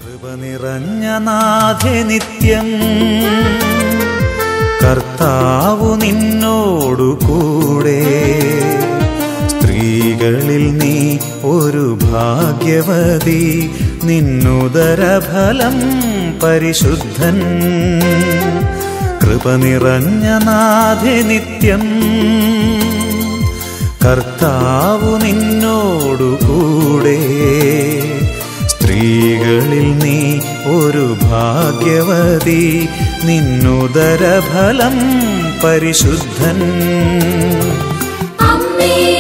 കൃപ നിറഞ്ഞ നാഥെ നിത്യം കർത്താവു നിന്നോടു കൂടെ സ്ത്രീകളിൽ നീ ഒരു ഭാഗ്യവതി നിന്നുദരഫലം പരിശുദ്ധൻ കൃപ നിറഞ്ഞ നാഥെ നിത്യം കർത്താവു നിന്നോടു കൂടെ സ്ത്രീകളിൽ നീ ഒരു ഭാഗ്യവതി നിന്നുദരഫലം പരിശുദ്ധൻ അമ്മേ